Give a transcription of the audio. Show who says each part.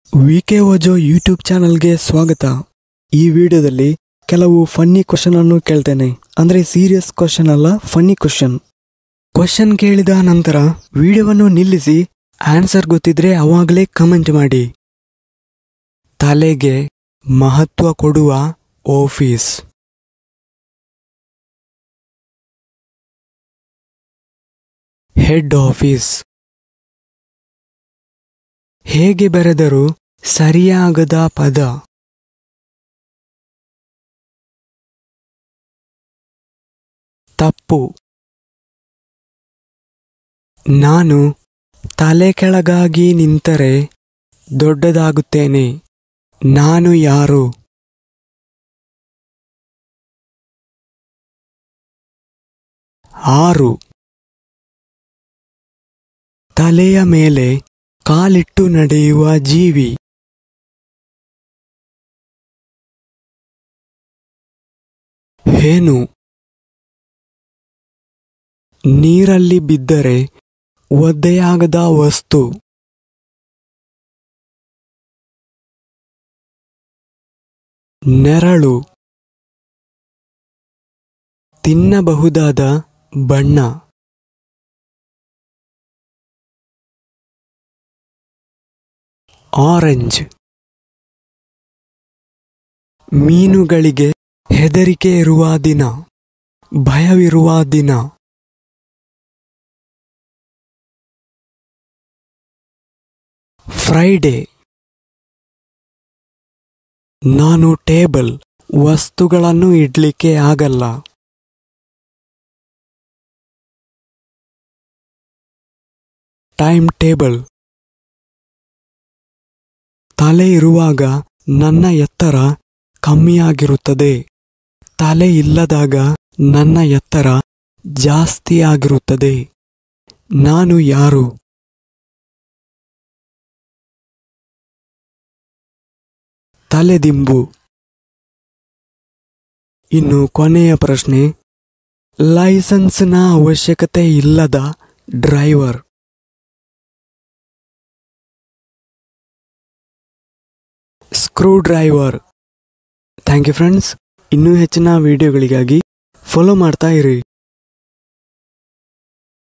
Speaker 1: V K ಓಜೋ YouTube ಚಾನಲ್ಗೆ ಸ್ವಾಗತ ಈ ವಿಡಿಯೋದಲ್ಲಿ ಕೆಲವು ಫನ್ನಿ ಕ್ವಶನ್ ಅನ್ನು ಕೇಳ್ತೇನೆ ಅಂದ್ರೆ ಸೀರಿಯಸ್ ಕ್ವಶನ್ ಅಲ್ಲ ಫನ್ನಿ ಕ್ವಶನ್ ಕ್ವಶನ್ ಕೇಳಿದ ನಂತರ ವಿಡಿಯೋವನ್ನು ನಿಲ್ಲಿಸಿ ಆನ್ಸರ್ ಗೊತ್ತಿದ್ರೆ ಅವಾಗಲೇ ಕಮೆಂಟ್ ಮಾಡಿ ತಲೆಗೆ ಮಹತ್ವ ಕೊಡುವ ಆಫೀಸ್ ಹೆಡ್ ಆಫೀಸ್ ಹೇಗೆ ಬರೆದರೂ ಸರಿಯಾಗದ ಪದ ತಪ್ಪು ನಾನು ತಲೆ ಕೆಳಗಾಗಿ ನಿಂತರೆ ದೊಡ್ಡದಾಗುತ್ತೇನೆ ನಾನು ಯಾರು ಆರು ತಲೆಯ ಮೇಲೆ ಕಾಲಿಟ್ಟು ನಡೆಯುವ ಜೀವಿ ಹೇನು ನೀರಲ್ಲಿ ಬಿದ್ದರೆ ಒದ್ದೆಯಾಗದ ವಸ್ತು ನೆರಳು ತಿನ್ನಬಹುದಾದ ಬಣ್ಣ ಆರೆಂಜ್ ಮೀನುಗಳಿಗೆ ಹೆದರಿಕೆ ಇರುವ ದಿನ ಭಯವಿರುವ ದಿನ ಫ್ರೈಡೆ ನಾನು ಟೇಬಲ್ ವಸ್ತುಗಳನ್ನು ಇಡ್ಲಿಕ್ಕೆ ಆಗಲ್ಲ ಟೈಮ್ ಟೇಬಲ್ ತಲೆ ಇರುವಾಗ ನನ್ನ ಎತ್ತರ ಕಮ್ಮಿಯಾಗಿರುತ್ತದೆ ತಲೆ ಇಲ್ಲದಾಗ ನನ್ನ ಎತ್ತರ ಜಾಸ್ತಿಯಾಗಿರುತ್ತದೆ ನಾನು ಯಾರು ತಲೆದಿಂಬು ಇನ್ನು ಕೊನೆಯ ಪ್ರಶ್ನೆ ಲೈಸೆನ್ಸ್ನ ಅವಶ್ಯಕತೆ ಇಲ್ಲದ driver screwdriver thank you friends ಇನ್ನೂ ಹೆಚ್ಚಿನ ವಿಡಿಯೋಗಳಿಗಾಗಿ ಫಾಲೋ ಮಾಡ್ತಾ ಇರಿ